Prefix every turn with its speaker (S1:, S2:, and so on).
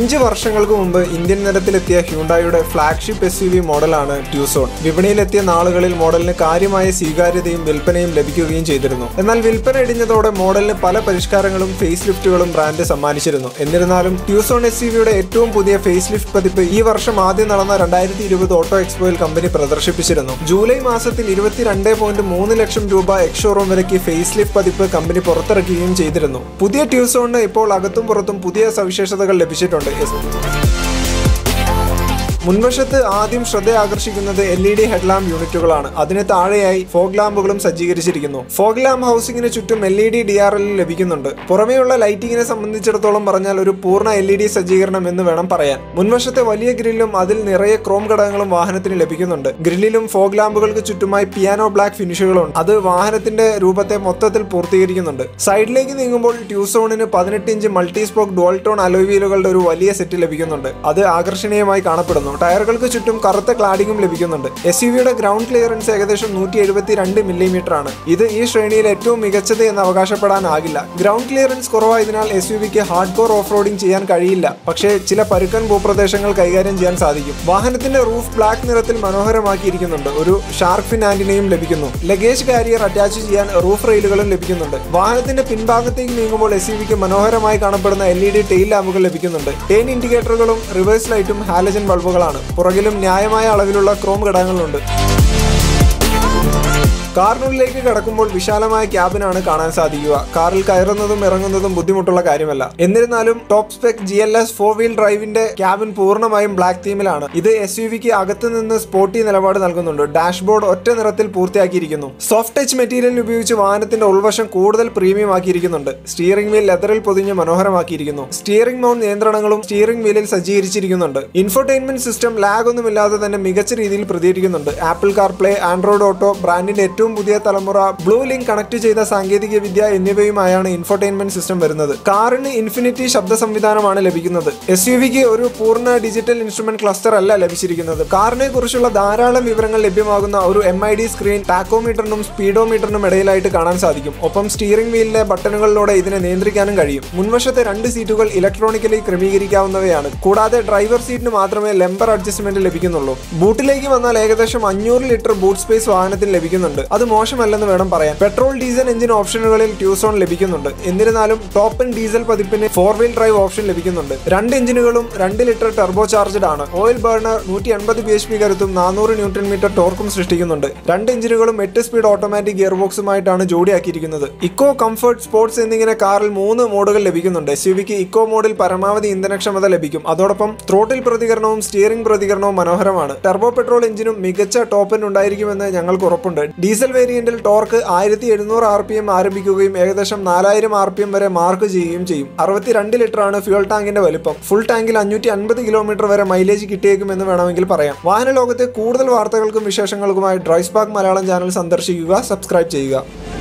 S1: അഞ്ച് വർഷങ്ങൾക്ക് മുമ്പ് ഇന്ത്യൻ നിരത്തിലെത്തിയ ഹ്യൂണ്ടായുടെ ഫ്ലാഗ്ഷിപ്പ് എസ് യു വി മോഡലാണ് ട്യൂസോൺ വിപണിയിലെത്തിയ നാളുകളിൽ മോഡലിന് കാര്യമായ സ്വീകാര്യതയും വിൽപ്പനയും ലഭിക്കുകയും ചെയ്തിരുന്നു എന്നാൽ വിൽപ്പന ഇടിഞ്ഞതോടെ മോഡലിന് പല പരിഷ്കാരങ്ങളും ഫേസ് ലിഫ്റ്റുകളും ബ്രാൻഡ് സമ്മാനിച്ചിരുന്നു എന്നിരുന്നാലും ട്യൂസോൺ എസ് യു വിയുടെ ഏറ്റവും പുതിയ ഫേസ് ലിഫ്റ്റ് പതിപ്പ് ഈ വർഷം ആദ്യം നടന്ന രണ്ടായിരത്തി ഇരുപത് ഓട്ടോ എക്സ്പോയിൽ കമ്പനി പ്രദർശിപ്പിച്ചിരുന്നു ജൂലൈ മാസത്തിൽ ഇരുപത്തിരണ്ട് പോയിന്റ് മൂന്ന് ലക്ഷം രൂപ എക്സ്ഷോറൂം വിലയ്ക്ക് ഫേസ് ലിഫ്റ്റ് പതിപ്പ് കമ്പനി പുറത്തിറക്കുകയും ചെയ്തിരുന്നു പുതിയ ട്യൂസോണിന് ഇപ്പോൾ അകത്തും പുറത്തും പുതിയ സവിശേഷതകൾ ലഭിച്ചിട്ടുണ്ട് മുൻവശത്ത് ആദ്യം ശ്രദ്ധ ആകർഷിക്കുന്നത് എൽ ഇ ഡി ഹെഡ്ലാമ്പ് യൂണിറ്റുകളാണ് അതിന് താഴെയായി ഫോഗ് ലാമ്പുകളും സജ്ജീകരിച്ചിരിക്കുന്നു ഫോഗ് ലാമ്പ് ഹൗസിംഗിന് ചുറ്റും L E D D R L ലഭിക്കുന്നുണ്ട് പുറമേയുള്ള ലൈറ്റിംഗിനെ സംബന്ധിച്ചിടത്തോളം പറഞ്ഞാൽ ഒരു പൂർണ്ണ എൽ ഇ ഡി സജ്ജീകരണം എന്ന് വേണം പറയാൻ മുൻവശത്തെ വലിയ ഗ്രില്ലും അതിൽ നിറയെ ക്രോം ഘടകങ്ങളും വാഹനത്തിന് ലഭിക്കുന്നുണ്ട് ഗ്രില്ലിലും ഫോഗ് ലാമ്പുകൾക്ക് ചുറ്റുമായി പിയാനോ ബ്ലാക്ക് ഫിനിഷുകളുണ്ട് അത് വാഹനത്തിന്റെ രൂപത്തെ മൊത്തത്തിൽ പൂർത്തീകരിക്കുന്നുണ്ട് സൈഡിലേക്ക് നീങ്ങുമ്പോൾ ട്യൂസോണിന് പതിനെട്ട് ഇഞ്ച് മൾട്ടി സ്പോക്ക് ഡുവൽട്ടോൺ അലോവീലുകളുടെ ഒരു വലിയ സെറ്റ് ലഭിക്കുന്നുണ്ട് അത് ആകർഷണീയമായി കാണപ്പെടുന്നു ടയറുകൾക്ക് ചുറ്റും കറുത്ത ക്ലാഡിങ്ങും ലഭിക്കുന്നുണ്ട് എസ് യു വിയുടെ ഗ്രൗണ്ട് ക്ലിയറൻസ് ഏകദേശം നൂറ്റി എഴുപത്തി രണ്ട് മില്ലിമീറ്റർ ആണ് ഇത് ഈ ശ്രേണിയിൽ ഏറ്റവും മികച്ചത് എന്ന് അവകാശപ്പെടാനാകില്ല ഗ്രൗണ്ട് ക്ലിയറൻസ് കുറവായതിനാൽ എസ് യു വിക്ക് ഹാർഡ് കോർ ഓഫ് റോഡിംഗ് ചെയ്യാൻ കഴിയില്ല പക്ഷേ ചില പരുക്കൻ ഭൂപ്രദേശങ്ങൾ കൈകാര്യം ചെയ്യാൻ സാധിക്കും വാഹനത്തിന്റെ റൂഫ് ബ്ലാക്ക് നിറത്തിൽ മനോഹരമാക്കിയിരിക്കുന്നുണ്ട് ഒരു ഷാർക്ക് ഫിൻ ആന്റിനയും ലഭിക്കുന്നു ലഗേജ് കാരിയർ അറ്റാച്ച് ചെയ്യാൻ റൂഫ് റെയിലുകളും ലഭിക്കുന്നുണ്ട് വാഹനത്തിന്റെ പിൻഭാഗത്തേക്ക് നീങ്ങുമ്പോൾ എസ് യു വിക്ക് മനോഹരമായി കാണപ്പെടുന്ന എൽ ഇ ഡി ടെയിൽ ലാമ്പുകൾ ലഭിക്കുന്നുണ്ട് ടെയിൻ ഇൻഡിക്കേറ്ററുകളും റിവേഴ്സ് ലൈറ്റും ഹാലജൻ ബൾബുകളാണ് പുറകിലും ന്യായമായ അളവിലുള്ള ക്രോം ഘടകങ്ങളുണ്ട് കാറിനുള്ളിലേക്ക് കടക്കുമ്പോൾ വിശാലമായ ക്യാബിനാണ് കാണാൻ സാധിക്കുക കാറിൽ കയറുന്നതും ഇറങ്ങുന്നതും ബുദ്ധിമുട്ടുള്ള കാര്യമല്ല എന്നിരുന്നാലും top spec G L S four wheel ഡ്രൈവിന്റെ ക്യാബിൻ പൂർണ്ണമായും ബ്ലാക്ക് തീമിലാണ് ഇത് എസ് യു വിക്ക് അകത്ത് നിന്ന് സ്പോർട്ടി നിലപാട് നൽകുന്നുണ്ട് ഡാഷ്ബോർഡ് ഒറ്റ നിറത്തിൽ പൂർത്തിയാക്കിയിരിക്കുന്നു സോഫ്റ്റ് ടച്ച് മെറ്റീരിയൽ ഉപയോഗിച്ച് വാഹനത്തിന്റെ ഉൾവശം കൂടുതൽ പ്രീമിയം ആക്കിയിരിക്കുന്നുണ്ട് സ്റ്റിയറിംഗ് വീൽ ലെതറിൽ പൊതിഞ്ഞ് മനോഹരമാക്കിയിരിക്കുന്നു സ്റ്റിയറിംഗ് മൗണ്ട് നിയന്ത്രണങ്ങളും സ്റ്റിയറിംഗ് വീലിൽ സജ്ജീകരിച്ചിരിക്കുന്നുണ്ട് ഇൻഫോർടൈൻമെന്റ് സിസ്റ്റം ലാഗ് ഒന്നുമില്ലാതെ തന്നെ മികച്ച രീതിയിൽ പ്രതികരിക്കുന്നുണ്ട് Apple CarPlay Android Auto ബ്രാൻഡിന്റെ ഏറ്റവും പുതിയ തലമുറ ബ്ലൂ ലിങ്ക് കണക്ട് ചെയ്ത സാങ്കേതിക വിദ്യ എന്നിവയുമായാണ് ഇൻഫോർടൈൻമെന്റ് സിസ്റ്റം വരുന്നത് കാറിന് ഇൻഫിനിറ്റി ശബ്ദ സംവിധാനമാണ് ലഭിക്കുന്നത് എസ് യു വിക്ക് ഒരു പൂർണ്ണ ഡിജിറ്റൽ ഇൻസ്ട്രുമെന്റ് ക്ലസ്റ്റർ അല്ല ലഭിച്ചിരിക്കുന്നത് കാറിനെ കുറിച്ചുള്ള ധാരാളം വിവരങ്ങൾ ലഭ്യമാകുന്ന ഒരു എം ഐ ഡി സ്ക്രീൻ ടാക്കോമീറ്ററിനും സ്പീഡോമീറ്ററിനും ഇടയിലായിട്ട് കാണാൻ സാധിക്കും ഒപ്പം സ്റ്റിയറിംഗ് വീലിലെ ബട്ടണുകളിലൂടെ ഇതിനെ നിയന്ത്രിക്കാനും കഴിയും മുൻവശത്തെ രണ്ട് സീറ്റുകൾ ഇലക്ട്രോണിക്കലി ക്രമീകരിക്കാവുന്നവയാണ് കൂടാതെ ഡ്രൈവർ സീറ്റിന് മാത്രമേ ലെമ്പർ അഡ്ജസ്റ്റ്മെന്റ് ലഭിക്കുന്നുള്ളൂ ബൂട്ടിലേക്ക് വന്നാൽ ഏകദേശം അഞ്ഞൂറ് ലിറ്റർ ബൂട്ട് സ്പേസ് വാഹനത്തിൽ ലഭിക്കുന്നുണ്ട് അത് മോശമല്ലെന്ന് വേണം പറയാൻ പെട്രോൾ ഡീസൽ എഞ്ചിൻ ഓപ്ഷനുകളിൽ ട്യൂസോൺ ലഭിക്കുന്നുണ്ട് എന്നിരുന്നാലും ടോപ്പ് ആൻഡ് ഡീസൽ പതിപ്പിന് ഫോർ വീൽ ഡ്രൈവ് ഓപ്ഷൻ ലഭിക്കുന്നുണ്ട് രണ്ട് എഞ്ചിനുകളും രണ്ട് ലിറ്റർ ടെർബോ ചാർജഡ് ആണ് ഓയിൽ ബർണർ നൂറ്റി എൺപത് ബി എച്ച് പി കരുത്തും നാനൂറ് ന്യൂട്രൺ മീറ്റർ ടോർക്കും സൃഷ്ടിക്കുന്നുണ്ട് രണ്ട് എഞ്ചിനുകളും എട്ട് സ്പീഡ് ഓട്ടോമാറ്റിക് ഗിയർ ബോക്സുമായിട്ടാണ് ജോഡിയാക്കിയിരിക്കുന്നത് ഇക്കോ കംഫർട്ട് സ്പോർട്സ് എന്നിങ്ങനെ കാറിൽ മൂന്ന് മോഡുകൾ ലഭിക്കുന്നുണ്ട് എസ് യു വിക്ക് ഇക്കോ മോഡിൽ പരമാവധി ഇന്ധനക്ഷമത ലഭിക്കും അതോടൊപ്പം ത്രോട്ടിൽ പ്രതികരണവും സ്റ്റിയറിംഗ് പ്രതികരണവും മനോഹരമാണ് ടെർബോ പെട്രോൾ എഞ്ചിനും മികച്ച ടോപ്പൻ ഉണ്ടായിരിക്കുമെന്ന് ഞങ്ങൾക്ക് ഉറപ്പുണ്ട് ഡീസൽ വേരിയന്റിൽ ടോർക്ക് ആയിരത്തി എഴുന്നൂറ് ആർ പി എം ആരംഭിക്കുകയും ഏകദേശം നാലായിരം ആർ പി എം വരെ മാർക്ക് ചെയ്യുകയും ചെയ്യും അറുപത്തിരണ്ട് ലിറ്റർ ആണ് ഫ്യൂൽ ടാങ്കിന്റെ വലിപ്പം ഫുൾ ടാങ്കിൽ അഞ്ഞൂറ്റി അൻപത് കിലോമീറ്റർ വരെ മൈലേജ് കിട്ടിയേക്കുമെന്ന് വേണമെങ്കിൽ പറയാം വാഹന ലോകത്തെ കൂടുതൽ വാർത്തകൾക്കും വിശേഷങ്ങൾക്കുമായി ഡ്രൈസ്പാക്ക് മലയാളം ചാനൽ സന്ദർശിക്കുക സബ്സ്ക്രൈബ് ചെയ്യുക